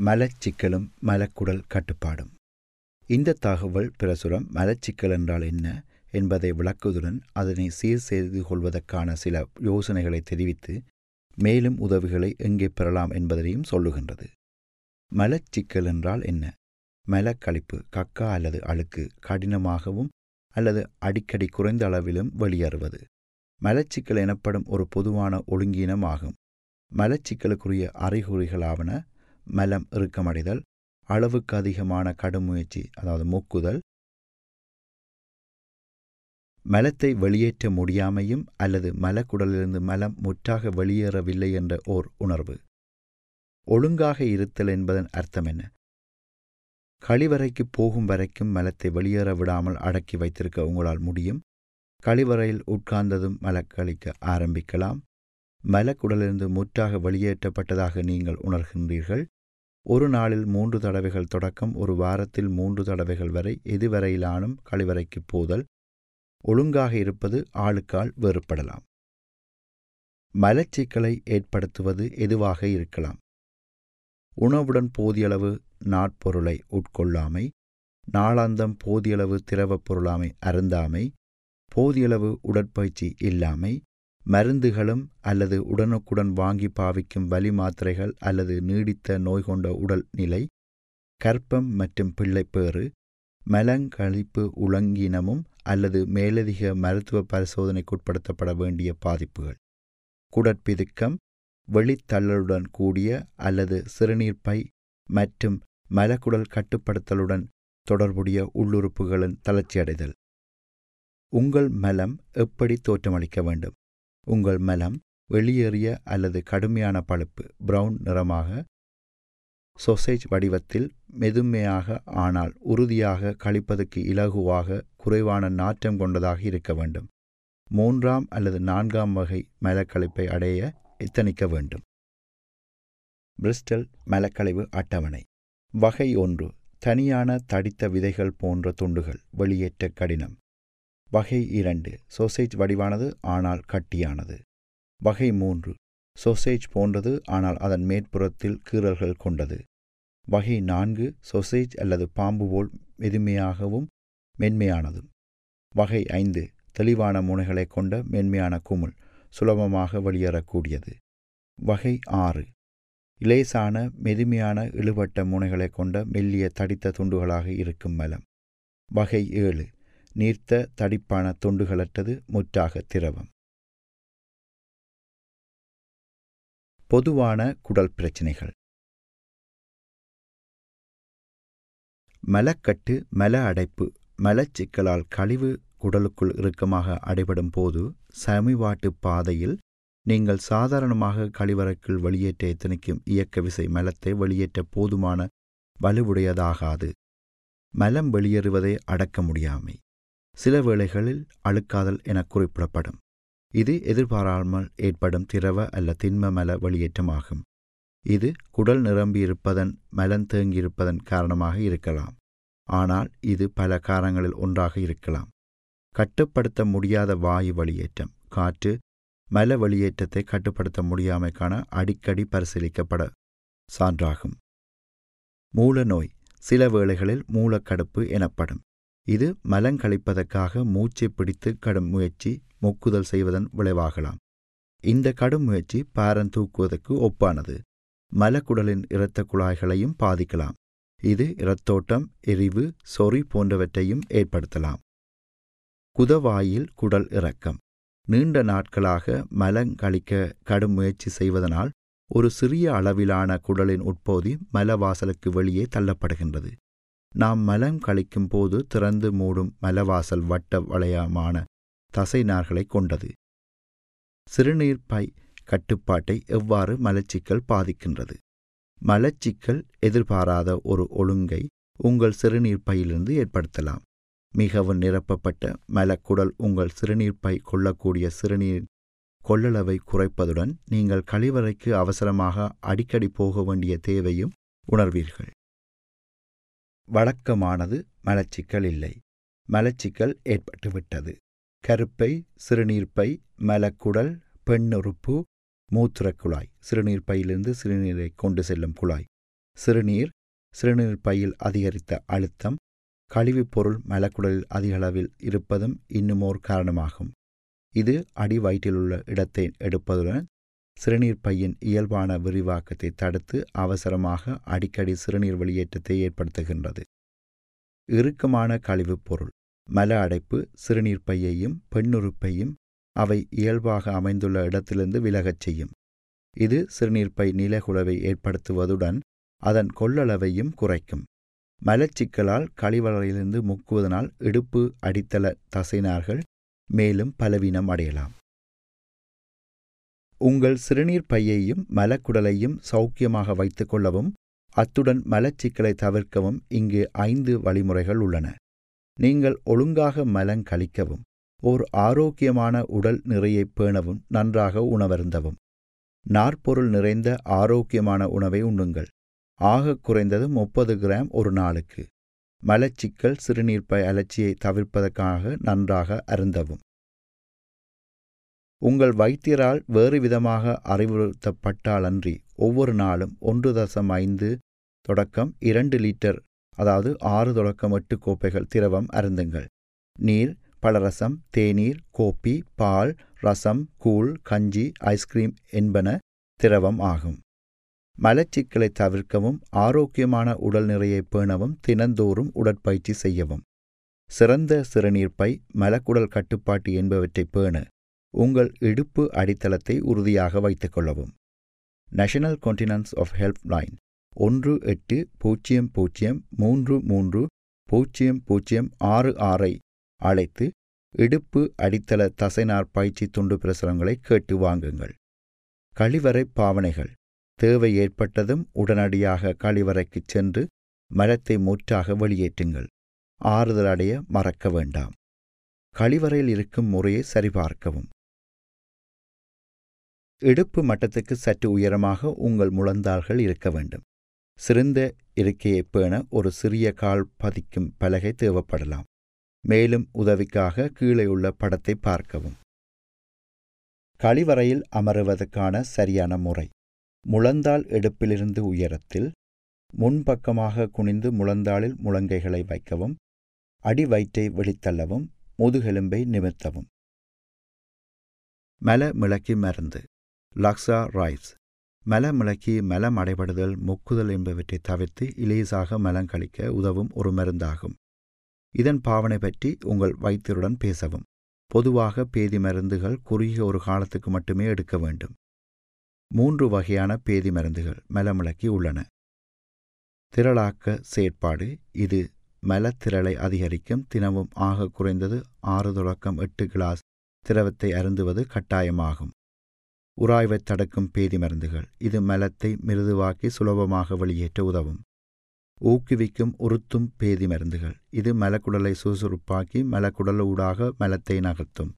மலச்சிக்கலும் மலக்குடல் கட்டுப்பாடும் இந்த தகவல் பிரசுரம் மலச்சிக்கல் என்றால் என்ன என்பதை விளக்குவதுடன் அதனை சீர் செய்து கொள்வதற்கான சில யோசனைகளை தெரிவித்து மேலும் உதவிகளை எங்கே பெறலாம் என்பதையும் சொல்லுகின்றது மலச்சிக்கல் என்றால் என்ன மலக்கழிப்பு கக்கா அல்லது அழுக்கு கடினமாகவும் அல்லது அடிக்கடி குறைந்த அளவிலும் வெளியேறுவது மலச்சிக்கல் எனப்படும் ஒரு பொதுவான ஒழுங்கீனம் ஆகும் மலச்சிக்கலுக்குரிய அறிகுறிகளாவன மலம் இறுக்கமடைதல் அளவுக்கு அதிகமான கடும் முயற்சி அதாவது மூக்குதல் மலத்தை வெளியேற்ற முடியாமையும் அல்லது மலக்குடலிலிருந்து மலம் முற்றாக வெளியேறவில்லை என்ற ஓர் உணர்வு ஒழுங்காக இருத்தல் என்பதன் அர்த்தம் என்ன கழிவறைக்கு போகும் வரைக்கும் மலத்தை வெளியேற விடாமல் அடக்கி வைத்திருக்க உங்களால் முடியும் கழிவறையில் உட்கார்ந்ததும் மலக்கழிக்க ஆரம்பிக்கலாம் மலக்குடலிருந்து முற்றாக வெளியேற்றப்பட்டதாக நீங்கள் உணர்கின்றீர்கள் ஒரு நாளில் மூன்று தடவைகள் தொடக்கம் ஒரு வாரத்தில் மூன்று தடவைகள் வரை எதுவரையிலானும் கழிவறைக்கு போதல் ஒழுங்காக இருப்பது ஆளுக்கால் வேறுபடலாம் மலச்சிக்கலை ஏற்படுத்துவது எதுவாக இருக்கலாம் உணவுடன் போதியளவு நாட்பொருளை உட்கொள்ளாமை நாளாந்தம் போதியளவு திரவப் பொருளாமை அருந்தாமை போதியளவு உடற்பயிற்சி இல்லாமை மருந்துகளும் அல்லது உடனுக்குடன் வாங்கி பாவிக்கும் வலி மாத்திரைகள் அல்லது நீடித்த நோய் கொண்ட உடல் நிலை கற்பம் மற்றும் பிள்ளைப்பேறு மலங்கழிப்பு உலங்கினமும் அல்லது மேலதிக மருத்துவ பரிசோதனைக்குட்படுத்தப்பட வேண்டிய பாதிப்புகள் குடற்பிதுக்கம் வெளித்தள்ளலுடன் கூடிய அல்லது சிறுநீர்ப்பை மற்றும் மலக்குடல் கட்டுப்படுத்தலுடன் தொடர்புடைய உள்ளுறுப்புகளின் தளர்ச்சியடைதல் உங்கள் மலம் எப்படி தோற்றமளிக்க வேண்டும் உங்கள் மலம் வெளியேறிய அல்லது கடுமையான பழுப்பு பிரவுன் நிறமாக சொசேஜ் வடிவத்தில் மெதுமையாக ஆனால் உறுதியாக கழிப்பதற்கு இலகுவாக குறைவான நாற்றம் கொண்டதாக இருக்க வேண்டும் மூன்றாம் அல்லது நான்காம் வகை மலக்கழிப்பை அடைய எத்தனிக்க வேண்டும் பிரிஸ்டல் மலக்கழிவு அட்டவணை வகை ஒன்று தனியான தடித்த விதைகள் போன்ற துண்டுகள் வெளியேற்ற கடினம் வகை இரண்டு சொசேஜ் வடிவானது ஆனால் கட்டியானது வகை மூன்று சொசேஜ் போன்றது ஆனால் அதன் மேற்புறத்தில் கீறல்கள் கொண்டது வகை நான்கு சொசேஜ் அல்லது பாம்பு போல் மெதுமையாகவும் மென்மையானதும் வகை ஐந்து தெளிவான முனைகளை கொண்ட மென்மையான குமிழ் சுலபமாக வெளியேறக்கூடியது வகை ஆறு இலேசான மெதுமையான இழுபட்ட முனைகளை கொண்ட மெல்லிய தடித்த துண்டுகளாக இருக்கும் மலம் வகை ஏழு நீர்த்த தடிப்பான துண்டுகளற்றது முற்றாக திரவம் பொதுவான குடல் பிரச்சினைகள் மலக்கட்டு மல அடைப்பு மலச்சிக்கலால் கழிவு குடலுக்குள் இறுக்கமாக அடைபடும் போது சமிவாட்டு பாதையில் நீங்கள் சாதாரணமாக கழிவறைக்குள் வெளியேற்ற எத்தனைக்கும் இயக்க விசை மலத்தை வெளியேற்ற போதுமான வலுவுடையதாகாது மலம் வெளியேறுவதை அடக்க முடியாமை சில வேளைகளில் அழுக்காதல் என குறிப்பிடப்படும் இது எதிர்பாராமல் ஏற்படும் திரவ அல்ல திண்ம மல வெளியேற்றமாகும் இது குடல் நிரம்பியிருப்பதன் மலம் தேங்கியிருப்பதன் காரணமாக இருக்கலாம் ஆனால் இது பல காரணங்களில் ஒன்றாக இருக்கலாம் கட்டுப்படுத்த முடியாத வாயு வெளியேற்றம் காற்று மல வெளியேற்றத்தை கட்டுப்படுத்த முடியாமைக்கான அடிக்கடி பரிசீலிக்கப்பட சான்றாகும் மூல நோய் சில வேளைகளில் மூலக்கடுப்பு எனப்படும் இது மலங்கழிப்பதற்காக மூச்சை பிடித்து கடும் முயற்சி முக்குதல் செய்வதன் விளைவாகலாம் இந்த கடும் முயற்சி பாரம் தூக்குவதற்கு ஒப்பானது மலக்குடலின் இரத்த குழாய்களையும் பாதிக்கலாம் இது இரத்தோட்டம் எரிவு சொறி போன்றவற்றையும் ஏற்படுத்தலாம் குதவாயில் குடல் இறக்கம் நீண்ட நாட்களாக மலங்கழிக்க கடும் முயற்சி செய்வதனால் ஒரு சிறிய அளவிலான குடலின் உட்பகுதி மலவாசலுக்கு வெளியே தள்ளப்படுகின்றது நாம் மலம் கழிக்கும் போது திறந்து மூடும் மலவாசல் வட்ட வளையமான தசைநார்களை கொண்டது சிறுநீர் பை கட்டுப்பாட்டை எவ்வாறு மலச்சிக்கல் பாதிக்கின்றது மலச்சிக்கல் எதிர்பாராத ஒரு ஒழுங்கை உங்கள் சிறுநீர் பையிலிருந்து ஏற்படுத்தலாம் மிகவும் நிரப்பப்பட்ட மலக்குடல் உங்கள் சிறுநீர் பை கொள்ளக்கூடிய சிறுநீர் கொள்ளளவை குறைப்பதுடன் நீங்கள் கழிவறைக்கு அவசரமாக அடிக்கடி போக வேண்டிய தேவையும் உணர்வீர்கள் வழக்கமானது மலச்சிக்கல் இல்லை மலச்சிக்கல் ஏற்பட்டுவிட்டது கருப்பை சிறுநீர்ப்பை மலக்குடல் பெண்ணுறுப்பு மூத்திரக் குழாய் சிறுநீர் பையிலிருந்து சிறுநீரை கொண்டு செல்லும் குழாய் சிறுநீர் சிறுநீர் பையில் அதிகரித்த அழுத்தம் கழிவுப் பொருள் மலக்குடலில் அதிக அளவில் இருப்பதும் இன்னுமோர் காரணமாகும் இது அடி வயிற்றிலுள்ள இடத்தை எடுப்பதுடன் சிறுநீர் பையின் இயல்பான விரிவாக்கத்தை தடுத்து அவசரமாக அடிக்கடி சிறுநீர் வெளியேற்றத்தை ஏற்படுத்துகின்றது இறுக்கமான கழிவுப் பொருள் மல அடைப்பு சிறுநீர் பையையும் பெண்ணுறுப்பையும் அவை இயல்பாக அமைந்துள்ள இடத்திலிருந்து விலகச் செய்யும் இது சிறுநீர் பை நிலகுலவை ஏற்படுத்துவதுடன் அதன் கொள்ளளவையும் குறைக்கும் மலச்சிக்கலால் கழிவறையிலிருந்து முக்குவதனால் இடுப்பு அடித்தள தசைனார்கள் மேலும் பலவீனம் அடையலாம் உங்கள் சிறுநீர் பையையும் மலக்குடலையும் சௌக்கியமாக வைத்துக் கொள்ளவும் அத்துடன் மலச்சிக்கலை தவிர்க்கவும் இங்கு ஐந்து வழிமுறைகள் உள்ளன நீங்கள் ஒழுங்காக மலம் கழிக்கவும் ஓர் ஆரோக்கியமான உடல் நிறையை பேணவும் நன்றாக உணவருந்தவும் நாற்பொருள் நிறைந்த ஆரோக்கியமான உணவை உண்ணுங்கள் ஆக குறைந்தது முப்பது கிராம் ஒரு நாளுக்கு மலச்சிக்கல் சிறுநீர்ப்பை அலர்ச்சியை தவிர்ப்பதற்காக நன்றாக அருந்தவும் உங்கள் வைத்தியரால் வேறு விதமாக அறிவுறுத்தப்பட்டாலன்றி ஒவ்வொரு நாளும் ஒன்று தசம் ஐந்து தொடக்கம் இரண்டு லிட்டர் அதாவது ஆறு தொடக்கம் எட்டு கோப்பைகள் திரவம் அருந்துங்கள் நீர் பழரசம் தேநீர் கோப்பி பால் ரசம் கூழ் கஞ்சி ஐஸ்கிரீம் என்பன திரவம் ஆகும் மலச்சிக்கலை தவிர்க்கவும் ஆரோக்கியமான உடல் நிறையை பேணவும் தினந்தோறும் உடற்பயிற்சி செய்யவும் சிறந்த சிறுநீர்ப்பை மலக்குடல் கட்டுப்பாட்டு என்பவற்றை பேண உங்கள் இடுப்பு அடித்தளத்தை உறுதியாக வைத்துக் கொள்ளவும் National Continence of help line ஒன்று எட்டு பூஜ்ஜியம் பூஜ்ஜியம் மூன்று மூன்று பூஜ்ஜியம் பூஜ்ஜியம் ஆறு ஆறை அழைத்து இடுப்பு அடித்தள தசைநார் பயிற்சி துண்டு பிரசுரங்களை கேட்டு வாங்குங்கள் கழிவறை பாவனைகள் தேவை ஏற்பட்டதும் உடனடியாக கழிவறைக்குச் சென்று மலத்தை முற்றாக வெளியேற்றுங்கள் ஆறுதல் அடைய மறக்க வேண்டாம் கழிவறையில் இருக்கும் முறையை சரிபார்க்கவும் இடுப்பு மட்டத்துக்கு சற்று உயரமாக உங்கள் முழந்தாள்கள் இருக்க வேண்டும் சிறந்த இருக்கையை பேண ஒரு சிறிய கால் பதிக்கும் பலகை தேவைப்படலாம் மேலும் உதவிக்காக கீழே உள்ள படத்தை பார்க்கவும் கழிவறையில் அமருவதற்கான சரியான முறை முழந்தாள் எடுப்பிலிருந்து உயரத்தில் முன்பக்கமாக குனிந்து முழந்தாளில் முழங்கைகளை வைக்கவும் அடி வயிற்றை வெளித்தள்ளவும் முதுகெலும்பை நிமிர்த்தவும் மல மிளக்கி மருந்து லக்ஸா ரைஸ் மல மிளக்கி மலம் அடைபடுதல் முக்குதல் என்பவற்றை தவிர்த்து இலேசாக மலம் கழிக்க உதவும் ஒரு மருந்தாகும் இதன் பாவனை பற்றி உங்கள் வைத்தியருடன் பேசவும் பொதுவாக பேதி மருந்துகள் குறுகிய ஒரு காலத்துக்கு மட்டுமே எடுக்க வேண்டும் மூன்று வகையான பேதி மருந்துகள் மலமிளக்கி உள்ளன திரளாக்க செயற்பாடு இது மலத்திரளை அதிகரிக்கும் தினமும் ஆக குறைந்தது ஆறு தொடக்கம் எட்டு கிளாஸ் திரவத்தை அருந்துவது கட்டாயமாகும் உராய்வை தடுக்கும் பேதி மருந்துகள் இது மலத்தை மிருதுவாக்கி சுலபமாக வெளியேற்ற உதவும் ஊக்குவிக்கும் உறுத்தும் பேதி மருந்துகள் இது மலக்குடலை சுறுசுறுப்பாக்கி மலக்குடல் ஊடாக மலத்தை நகர்த்தும்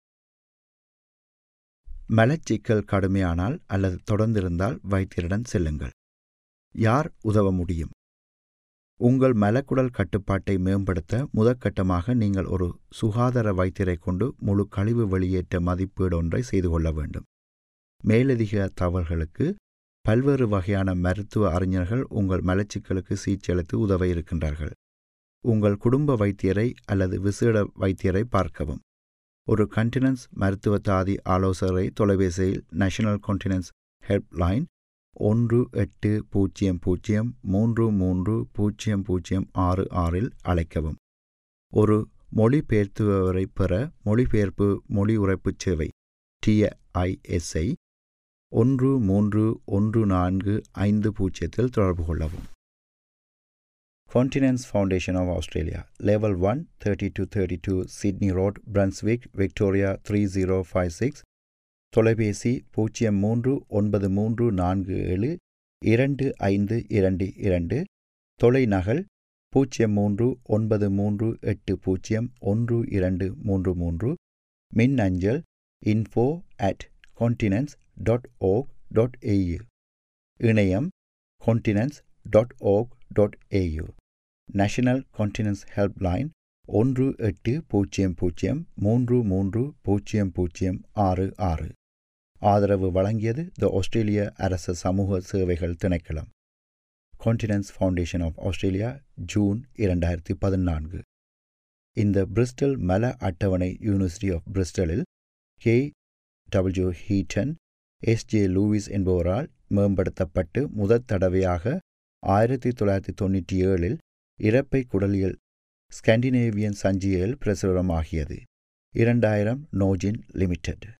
மலச்சிக்கல் கடுமையானால் அல்லது தொடர்ந்திருந்தால் வைத்தியரிடம் செல்லுங்கள் யார் உதவ முடியும் உங்கள் மலக்குடல் கட்டுப்பாட்டை மேம்படுத்த முதற்கட்டமாக நீங்கள் ஒரு சுகாதார வைத்தியரை கொண்டு முழு கழிவு வெளியேற்ற மதிப்பீடு ஒன்றை செய்து கொள்ள வேண்டும் மேலதிக தவறுகளுக்கு பல்வேறு வகையான மருத்துவ அறிஞர்கள் உங்கள் மலச்சிக்கலுக்கு சிகிச்சையளித்து உதவ இருக்கின்றார்கள் உங்கள் குடும்ப வைத்தியரை அல்லது விசேட வைத்தியரை பார்க்கவும் ஒரு கண்டினன்ஸ் மருத்துவ தாதி ஆலோசகரை தொலைபேசியில் நேஷனல் கான்டினன்ஸ் ஹெல்ப் லைன் ஒன்று எட்டு பூஜ்ஜியம் பூஜ்ஜியம் மூன்று மூன்று பூஜ்ஜியம் பூஜ்ஜியம் ஆறு ஆறில் அழைக்கவும் ஒரு மொழிபெயர்த்துவரை பெற மொழிபெயர்ப்பு மொழி உரைப்பு சேவை டிஐஎஸ்ஐ ஒன்று மூன்று ஒன்று நான்கு ஐந்து பூஜ்ஜியத்தில் தொடர்பு கொள்ளவும் Continence Foundation of Australia level one thirty two thirty two Sydney Road Brunswick Victoria three zero five six தொலைபேசி பூஜ்ஜியம் மூன்று ஒன்பது மூன்று நான்கு ஏழு இரண்டு ஐந்து இரண்டு இரண்டு தொலைநகல் பூஜ்ஜியம் மூன்று ஒன்பது மூன்று எட்டு பூஜ்ஜியம் ஒன்று இரண்டு மூன்று மூன்று மின் அஞ்சல் info at continence dot org dot AU இணையம் continence dot org dot AU National Continence help line ஒன்று எட்டு பூஜ்ஜியம் பூஜ்ஜியம் மூன்று மூன்று பூஜ்ஜியம் பூஜ்ஜியம் ஆறு ஆறு ஆதரவு வழங்கியது த ஆஸ்திரேலிய அரசு சமூக சேவைகள் திணைக்களம் Continence Foundation of Australia June இரண்டாயிரத்தி பதினான்கு இந்த பிரிஸ்டல் மல அட்டவணை யூனிவர்சிட்டி ஆஃப் பிரிஸ்டலில் K W Heaton S J Lewis என்பவரால் மேம்படுத்தப்பட்டு முதற் தடவையாக ஆயிரத்தி தொள்ளாயிரத்தி தொண்ணூற்றி ஏழில் இறப்பை குடலியல் ஸ்காண்டினேவியன் சஞ்சிகையில் பிரசுரமாகியது இரண்டாயிரம் நோஜின் லிமிடெட்